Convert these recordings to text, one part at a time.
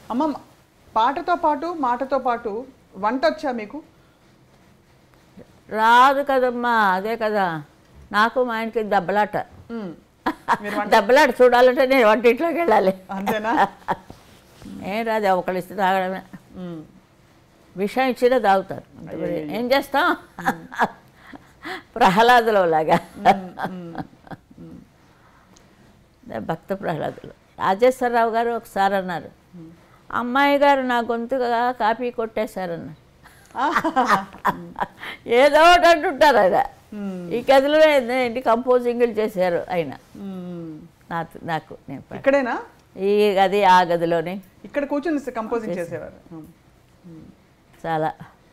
అమ్మ పాటతో పాటు మాటతో పాటు వంట వచ్చా మీకు రాదు కదమ్మా అదే కదా నాకు మా ఆయనకి దెబ్బలాట మ్మ్. మీరు వంట దెబ్బలాట చూడాలంటే నేను వంటింట్లోకి వెళ్ళాలి అంతేనా ఏం రాదు ఒకళ్ళు ఇస్తే తాగడమే మ్మ్. విషయం ఇచ్చినా తాగుతారు మరి ఏం చేస్తాం ప్రహ్లాదులో లాగా భక్త ప్రహ్లాదులు రాజేశ్వరరావు గారు ఒకసారి అన్నారు అమ్మాయి గారు నా గొంతుగా కాపీ కొట్టేశారన్నారు ఏదో ఒకటి అంటుంటారు ఆయన ఈ గదిలో ఏంటి కంపోజింగ్లు చేశారు ఆయన మ్మ్. నాకు నాకు నేను పా- ఇక్కడేనా ఈ గది ఆ గదిలోనే ఇక్కడ కూర్చొని కంపోజింగ్ చేసేవారు మ్మ్. చాలా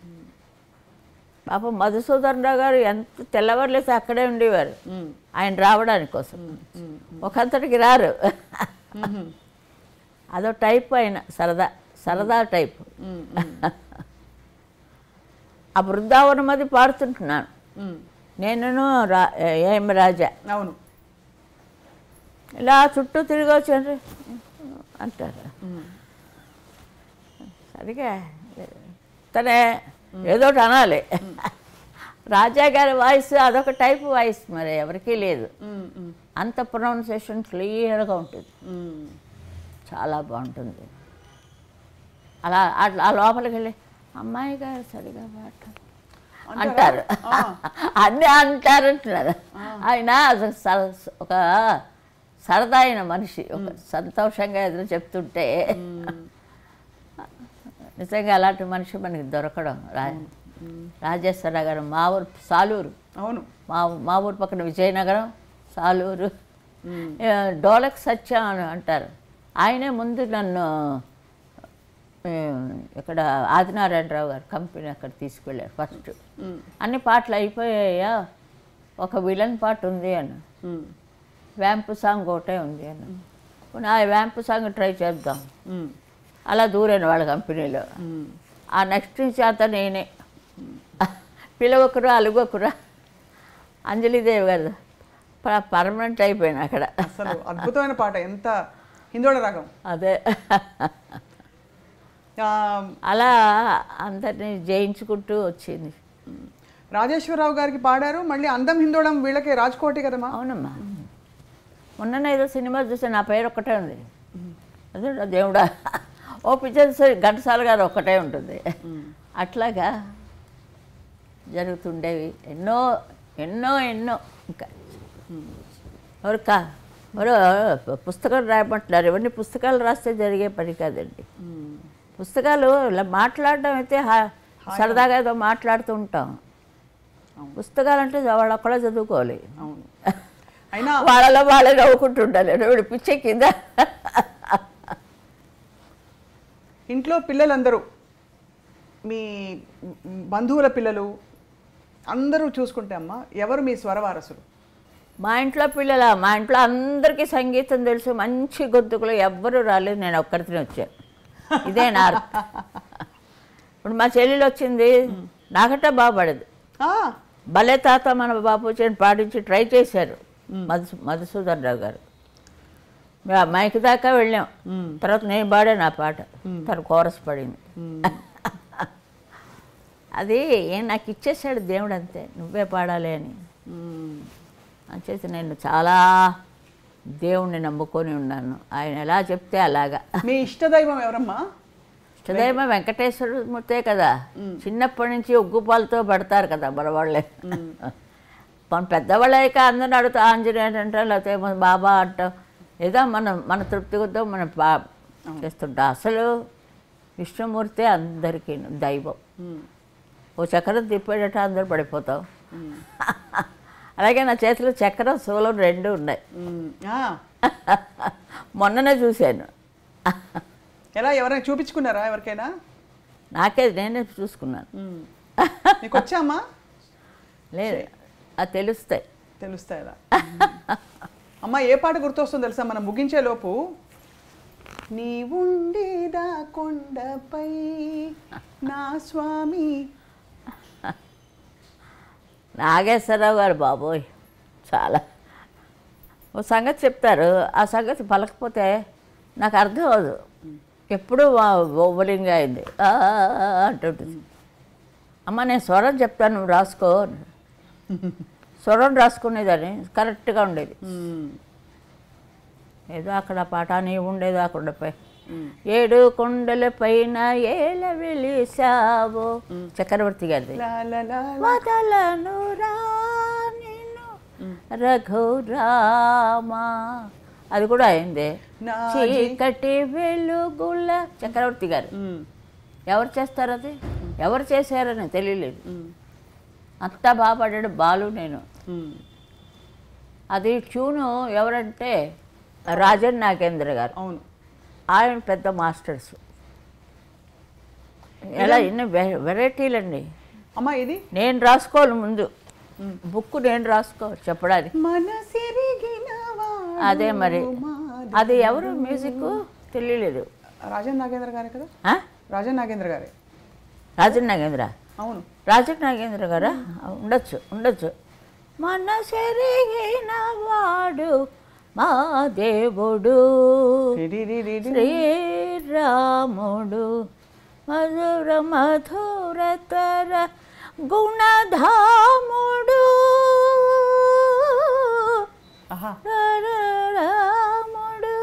పాపం మధుసూదన్ రావు గారు ఎంత తెల్లవారులేసి అక్కడే ఉండేవారు మ్మ్. ఆయన రావడానికి కోసం ఒకంతటికి రారు అదో టైప్ ఆయన సరదా సరదా టైప్ మ్మ్. ఆ బృందావనం అది పాడుతుంటున్నాను మ్మ్. నేను రా ఏం రాజా అవును ఇలా చుట్టూ తిరిగి వచ్చారు అంటారు సరిగా తనే ఏదో ఒకటి అనాలి రాజా గారి వాయిస్ అదొక టైప్ వాయిస్ మరి ఎవరికీ లేదు మ్మ్. మ్మ్. అంత ప్రొనౌన్సియేషన్ క్లియర్గా ఉంటుంది మ్మ్. చాలా బాగుంటుంది అలా అట్లా ఆ లోపలికి వెళ్ళి అమ్మాయి గారు సరిగా పాట అంటారు అన్నీ అంటారు అంటున్నారు ఆయన అసలు స- ఒక సరదా అయిన మనిషి ఒక సంతోషంగా ఏదో చెప్తుంటే నిజంగా అలాంటి మనిషి మనకి దొరకడం రా రాజేశ్వరరావు గారు మా ఊరు సాలూరు అవును మా మా ఊరు పక్కన విజయనగరం సాలూరు మ్మ్. ఆ, డోలక్ సత్యం అని అంటారు ఆయనే ముందు నన్ను ఆ, ఇక్కడ ఆదినారాయణరావు గారు కంపెనీ అక్కడ తీసుకెళ్ళారు ఫస్ట్ మ్మ్. అన్ని పాటలు అయిపోయాయా ఒక విలన్ పాట ఉంది అన్న మ్మ్. వ్యాంపు సాంగ్ ఒకటే ఉంది అన్న పోనీ ఆ వ్యాంపు సాంగ్ ట్రై చేద్దాం మ్మ్. అలా దూరాను వాళ్ళ కంపెనీలో మ్మ్. ఆ నెక్స్ట్ నుంచి అంతా నేనే పిలవకురా అలుగకురా అంజలిదేవి గారు ప- పర్మనెంట్ అయిపోయాను అక్కడ అసలు అద్భుతమైన పాట ఎంత హిందోళ రాగం అదే ఆ, అలా అందరినీ జయించుకుంటూ వచ్చింది రాజేశ్వరరావు గారికి పాడారు మళ్ళీ అందం హిందోళం వీళ్ళకి రాజ్కోటి కదమ్మా అవునమ్మా మొన్న ఏదో సినిమా చూస్తే నా పేరు ఒక్కటే ఉంది అదే నా దేవుడా ఓ పిక్చర్ ఘంటసాల గారు ఒక్కటే ఉంటుంది అట్లాగా జరుగుతుండేవి ఎన్నో ఎన్నో ఎన్నో ఇంకా ఎవరికా ఎవరో పుస్తకాలు రాయమంటున్నారు ఇవన్నీ పుస్తకాలు రాస్తే జరిగే పని కాదండి మ్మ్. పుస్తకాలు ఇలా మాట్లాడడం అయితే హా- సరదాగా ఏదో మాట్లాడుతూ ఉంటాం పుస్తకాలు అంటే వాళ్ళు ఒక్కడే చదువుకోవాలి అవును అయినా వాళ్ళలో వాళ్ళే నవ్వుకుంటుండాలి వీడు పిచ్చే కింద ఇంట్లో పిల్లలందరూ మీ బంధువుల పిల్లలు అందరూ చూసుకుంటే అమ్మా ఎవరు మీ స్వరవారసులు మా ఇంట్లో పిల్లల మా ఇంట్లో అందరికీ సంగీతం తెలుసు మంచి గొంతుకులు ఎవ్వరూ రాలేదు నేను ఒక్కరితోనే వచ్చాను ఇదే నా అర్థం. ఇప్పుడు మా చెల్లెలు వచ్చింది నాకంటే బాగుపడదు ఆ, భలే తాత మన బాపు చేని పాటించి ట్రై చేశారు మధు మధుసూదన్ రావు గారు మేము ఆ మైక్ దాకా వెళ్ళాం తర్వాత నేను పాడాను ఆ పాట తన కోరస్ పడింది అది ఏం నాకు ఇచ్చేసాడు దేవుడు అంతే నువ్వే పాడాలి అని మ్మ్. అంచేసి నేను చాలా దేవుణ్ణి నమ్ముకొని ఉన్నాను ఆయన ఎలా చెప్తే అలాగా మీ ఇష్టదైవం ఎవరమ్మా ఇష్టదైవం వెంకటేశ్వర మూర్తే కదా చిన్నప్పటి నుంచి ఉగ్గుపాలతో పడతారు కదా మన వాళ్ళే మన పెద్దవాళ్ళు అయ్యాక అందరిని అడుగుతా ఆంజనేయుడు అంటాం లేకపోతే మన బాబా అంటాం ఏదో మనం మన తృప్తి కొద్దో మనం బా చేస్తుంటాం అసలు విష్ణుమూర్తే అందరికీ దైవం మ్మ్. ఓ చక్రం తిప్పేటట్టు అందరూ పడిపోతాం అలాగే నా చేతిలో చక్రం శూలం రెండు ఉన్నాయి మ్మ్. ఆ, మొన్ననే చూశాను ఎలా ఎవరైనా చూపించుకున్నారా ఎవరికైనా నాకే నేనే చూసుకున్నాను మ్మ్. మీకు వచ్చామా లేదు అది తెలుస్తాయి తెలుస్తాయి అలా అమ్మ ఏ పాట గుర్తొస్తుందో తెలుసా మనం ముగించే లోపు నీ ఉండేదా కొండపై నా స్వామి నాగేశ్వరరావు గారు బాబోయ్ చాలా ఓ సంగతి చెప్తారు ఆ సంగతి పలకపోతే నాకు అర్థం అవ్వదు ఎప్పుడు ఓవలింగ్ అయింది ఆ, అంటుంటుంది అమ్మ నేను స్వరం చెప్తాను నువ్వు రాసుకో అన్నాడు. స్వరం రాసుకునేదాన్ని కరెక్ట్గా ఉండేది మ్మ్. ఏదో అక్కడ పాట నీ ఉండేదో ఆ కొండపై ఏడు కొండల పైన ఏల వెలిసావో చక్రవర్తి గారిది లా లా లా లా. వదలను రా నిన్ను రఘురామా అది కూడా అయింది నా చీకటి వెలుగుల చక్రవర్తి గారు మ్మ్. ఎవరు చేస్తారు అది ఎవరు చేశారని తెలియలేదు మ్మ్. అంతా బాగా పాడాడు బాలు నేను మ్మ్. అది ట్యూను ఎవరంటే రాజన్ నాగేంద్ర గారు అవును ఆయన పెద్ద మాస్టర్స్ ఎలా ఎన్ని వెరైటీలండి అమ్మ ఇది నేను రాసుకోవాలి ముందు బుక్ నేను రాసుకోవాలి చెప్పడానికి మనసిరిగిన వాడు అదే మరి మాది. అది ఎవరు మ్యూజిక్ తెలియలేదు రాజన్ నాగేంద్ర గారే కదా ఆ? రాజన్ నాగేంద్ర గారే రాజన్ నాగేంద్ర అవును రాజన్ నాగేంద్ర గారా ఉండొచ్చు ఉండొచ్చు మన సెరిగిన వాడు మా దేవుడు టిడిడిడిడి. శ్రీరాముడు మధుర మధురతర గుణధాముడు ఆహా రాముడు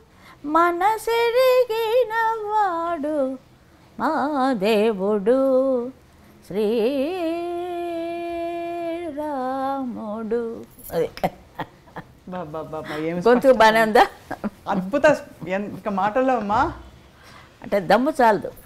మనసెరిగిన వాడు మా దేవుడు శ్రీరాముడు అదే బాబా బాబా ఏం గొంతు బాగానే ఉందా అద్భుత ఎన్- ఇక మాటల్లో అమ్మా అంటే దమ్ము చాలదు